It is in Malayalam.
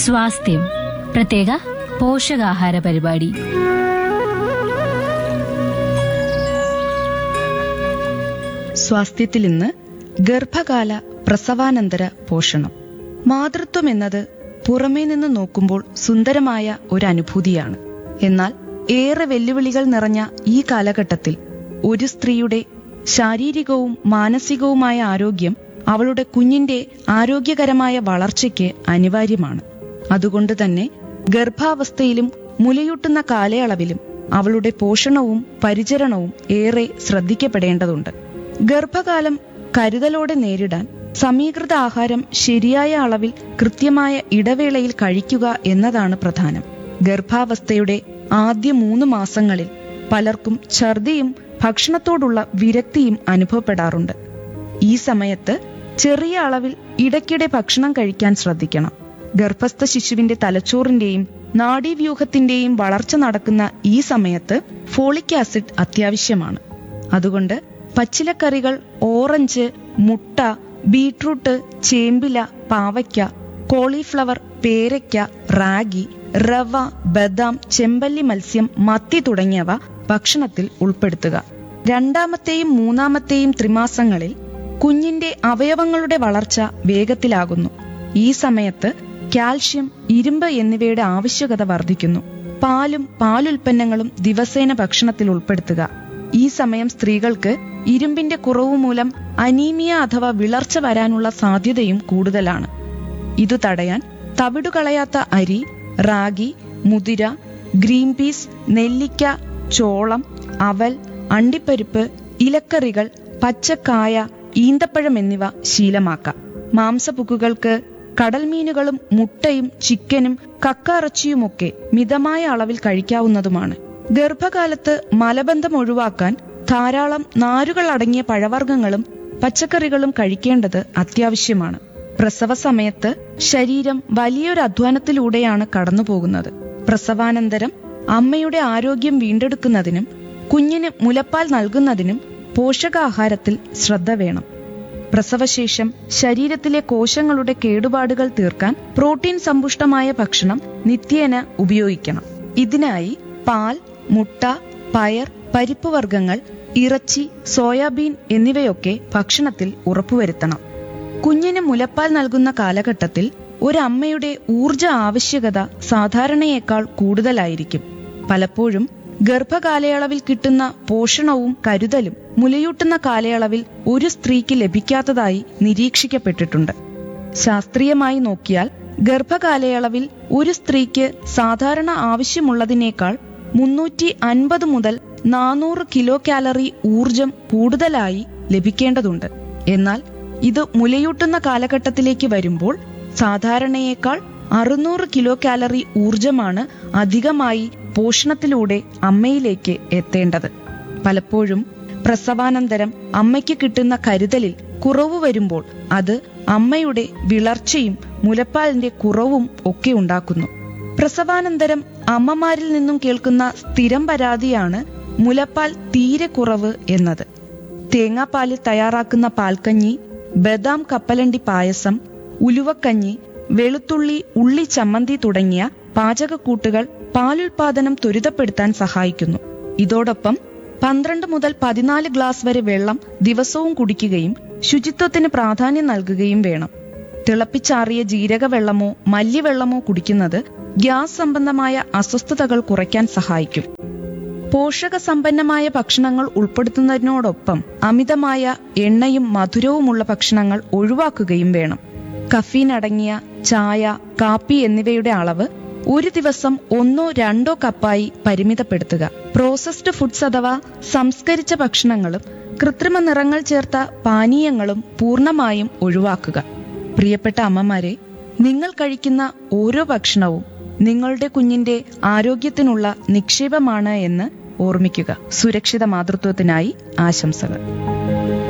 സ്വാസ്ഥ്യം പ്രത്യേക പോഷകാഹാര പരിപാടി സ്വാസ്ഥ്യത്തിൽ ഇന്ന് ഗർഭകാല പ്രസവാനന്തര പോഷണം മാതൃത്വം എന്നത് പുറമേ നിന്ന് നോക്കുമ്പോൾ സുന്ദരമായ ഒരു അനുഭൂതിയാണ് എന്നാൽ ഏറെ വെല്ലുവിളികൾ നിറഞ്ഞ ഈ കാലഘട്ടത്തിൽ ഒരു സ്ത്രീയുടെ ശാരീരികവും മാനസികവുമായ ആരോഗ്യം അവളുടെ കുഞ്ഞിന്റെ ആരോഗ്യകരമായ വളർച്ചയ്ക്ക് അനിവാര്യമാണ് അതുകൊണ്ട് തന്നെ ഗർഭാവസ്ഥയിലും മുലയൂട്ടുന്ന കാലയളവിലും അവളുടെ പോഷണവും പരിചരണവും ഏറെ ശ്രദ്ധിക്കപ്പെടേണ്ടതുണ്ട് ഗർഭകാലം കരുതലോടെ നേരിടാൻ സമീകൃത ആഹാരം ശരിയായ അളവിൽ കൃത്യമായ ഇടവേളയിൽ കഴിക്കുക എന്നതാണ് പ്രധാനം ഗർഭാവസ്ഥയുടെ ആദ്യ മൂന്ന് മാസങ്ങളിൽ പലർക്കും ഛർദിയും ഭക്ഷണത്തോടുള്ള വിരക്തിയും അനുഭവപ്പെടാറുണ്ട് ഈ സമയത്ത് ചെറിയ അളവിൽ ഇടയ്ക്കിടെ ഭക്ഷണം കഴിക്കാൻ ശ്രദ്ധിക്കണം ഗർഭസ്ഥ ശിശുവിന്റെ തലച്ചോറിന്റെയും നാഡീവ്യൂഹത്തിന്റെയും വളർച്ച നടക്കുന്ന ഈ സമയത്ത് ഫോളിക് ആസിഡ് അത്യാവശ്യമാണ് അതുകൊണ്ട് പച്ചിലക്കറികൾ ഓറഞ്ച് മുട്ട ബീട്രൂട്ട് ചേമ്പില പാവയ്ക്ക കോളിഫ്ലവർ പേരയ്ക്ക റാഗി റവ ബദാം ചെമ്പല്ലി മത്സ്യം മത്തി തുടങ്ങിയവ ഭക്ഷണത്തിൽ ഉൾപ്പെടുത്തുക രണ്ടാമത്തെയും മൂന്നാമത്തെയും ത്രിമാസങ്ങളിൽ കുഞ്ഞിന്റെ അവയവങ്ങളുടെ വളർച്ച വേഗത്തിലാകുന്നു ഈ സമയത്ത് കാൽഷ്യം ഇരുമ്പ് എന്നിവയുടെ ആവശ്യകത വർദ്ധിക്കുന്നു പാലും പാലുൽപ്പന്നങ്ങളും ദിവസേന ഭക്ഷണത്തിൽ ഉൾപ്പെടുത്തുക ഈ സമയം സ്ത്രീകൾക്ക് ഇരുമ്പിന്റെ കുറവ് മൂലം അനീമിയ അഥവാ വിളർച്ച വരാനുള്ള സാധ്യതയും കൂടുതലാണ് ഇതു തടയാൻ തവിടുകളയാത്ത അരി റാഗി മുതിര ഗ്രീൻ പീസ് നെല്ലിക്ക ചോളം അവൽ അണ്ടിപ്പരിപ്പ് ഇലക്കറികൾ പച്ചക്കായ ഈന്തപ്പഴം എന്നിവ ശീലമാക്കാം മാംസപുക്കുകൾക്ക് കടൽമീനുകളും മുട്ടയും ചിക്കനും കക്കയിറച്ചിയുമൊക്കെ മിതമായ അളവിൽ കഴിക്കാവുന്നതുമാണ് ഗർഭകാലത്ത് മലബന്ധം ഒഴിവാക്കാൻ ധാരാളം നാരുകൾ അടങ്ങിയ പഴവർഗ്ഗങ്ങളും പച്ചക്കറികളും കഴിക്കേണ്ടത് അത്യാവശ്യമാണ് പ്രസവ സമയത്ത് ശരീരം വലിയൊരു അധ്വാനത്തിലൂടെയാണ് കടന്നുപോകുന്നത് പ്രസവാനന്തരം അമ്മയുടെ ആരോഗ്യം വീണ്ടെടുക്കുന്നതിനും കുഞ്ഞിന് മുലപ്പാൽ നൽകുന്നതിനും പോഷകാഹാരത്തിൽ ശ്രദ്ധ വേണം പ്രസവശേഷം ശരീരത്തിലെ കോശങ്ങളുടെ കേടുപാടുകൾ തീർക്കാൻ പ്രോട്ടീൻ സമ്പുഷ്ടമായ ഭക്ഷണം നിത്യേന ഉപയോഗിക്കണം ഇതിനായി പാൽ മുട്ട പയർ പരിപ്പ് വർഗ്ഗങ്ങൾ ഇറച്ചി സോയാബീൻ എന്നിവയൊക്കെ ഭക്ഷണത്തിൽ ഉറപ്പുവരുത്തണം കുഞ്ഞിന് മുലപ്പാൽ നൽകുന്ന കാലഘട്ടത്തിൽ ഒരമ്മയുടെ ഊർജ ആവശ്യകത സാധാരണയേക്കാൾ കൂടുതലായിരിക്കും പലപ്പോഴും ഗർഭകാലയളവിൽ കിട്ടുന്ന പോഷണവും കരുതലും മുലയൂട്ടുന്ന കാലയളവിൽ ഒരു സ്ത്രീക്ക് ലഭിക്കാത്തതായി നിരീക്ഷിക്കപ്പെട്ടിട്ടുണ്ട് ശാസ്ത്രീയമായി നോക്കിയാൽ ഗർഭകാലയളവിൽ ഒരു സ്ത്രീക്ക് സാധാരണ ആവശ്യമുള്ളതിനേക്കാൾ മുന്നൂറ്റി അൻപത് മുതൽ നാനൂറ് കിലോ കാലറി ഊർജം കൂടുതലായി ലഭിക്കേണ്ടതുണ്ട് എന്നാൽ ഇത് മുലയൂട്ടുന്ന കാലഘട്ടത്തിലേക്ക് വരുമ്പോൾ സാധാരണയേക്കാൾ അറുന്നൂറ് കിലോ കാലറി ഊർജമാണ് അധികമായി പോഷണത്തിലൂടെ അമ്മയിലേക്ക് എത്തേണ്ടത് പലപ്പോഴും പ്രസവാനന്തരം അമ്മയ്ക്ക് കിട്ടുന്ന കരുതലിൽ കുറവ് വരുമ്പോൾ അത് അമ്മയുടെ വിളർച്ചയും മുലപ്പാലിന്റെ കുറവും ഒക്കെ ഉണ്ടാക്കുന്നു പ്രസവാനന്തരം അമ്മമാരിൽ നിന്നും കേൾക്കുന്ന സ്ഥിരം പരാതിയാണ് മുലപ്പാൽ തീരെ കുറവ് എന്നത് തേങ്ങാപ്പാലിൽ തയ്യാറാക്കുന്ന പാൽക്കഞ്ഞി ബദാം കപ്പലണ്ടി പായസം ഉലുവക്കഞ്ഞി വെളുത്തുള്ളി ഉള്ളി ചമ്മന്തി തുടങ്ങിയ പാചകക്കൂട്ടുകൾ പാലുൽപാദനം ത്വരിതപ്പെടുത്താൻ സഹായിക്കുന്നു ഇതോടൊപ്പം പന്ത്രണ്ട് മുതൽ പതിനാല് ഗ്ലാസ് വരെ വെള്ളം ദിവസവും കുടിക്കുകയും ശുചിത്വത്തിന് പ്രാധാന്യം നൽകുകയും വേണം തിളപ്പിച്ചാറിയ ജീരകവെള്ളമോ മല്ലിവെള്ളമോ കുടിക്കുന്നത് ഗ്യാസ് സംബന്ധമായ അസ്വസ്ഥതകൾ കുറയ്ക്കാൻ സഹായിക്കും പോഷക സമ്പന്നമായ ഭക്ഷണങ്ങൾ ഉൾപ്പെടുത്തുന്നതിനോടൊപ്പം അമിതമായ എണ്ണയും മധുരവുമുള്ള ഭക്ഷണങ്ങൾ ഒഴിവാക്കുകയും വേണം കഫീൻ അടങ്ങിയ ചായ കാപ്പി എന്നിവയുടെ അളവ് ഒരു ദിവസം ഒന്നോ രണ്ടോ കപ്പായി പരിമിതപ്പെടുത്തുക പ്രോസസ്ഡ് ഫുഡ്സ് അഥവാ സംസ്കരിച്ച ഭക്ഷണങ്ങളും കൃത്രിമ നിറങ്ങൾ ചേർത്ത പാനീയങ്ങളും പൂർണ്ണമായും ഒഴിവാക്കുക പ്രിയപ്പെട്ട അമ്മമാരെ നിങ്ങൾ കഴിക്കുന്ന ഓരോ ഭക്ഷണവും നിങ്ങളുടെ കുഞ്ഞിന്റെ ആരോഗ്യത്തിനുള്ള നിക്ഷേപമാണ് എന്ന് ഓർമ്മിക്കുക സുരക്ഷിത മാതൃത്വത്തിനായി ആശംസകൾ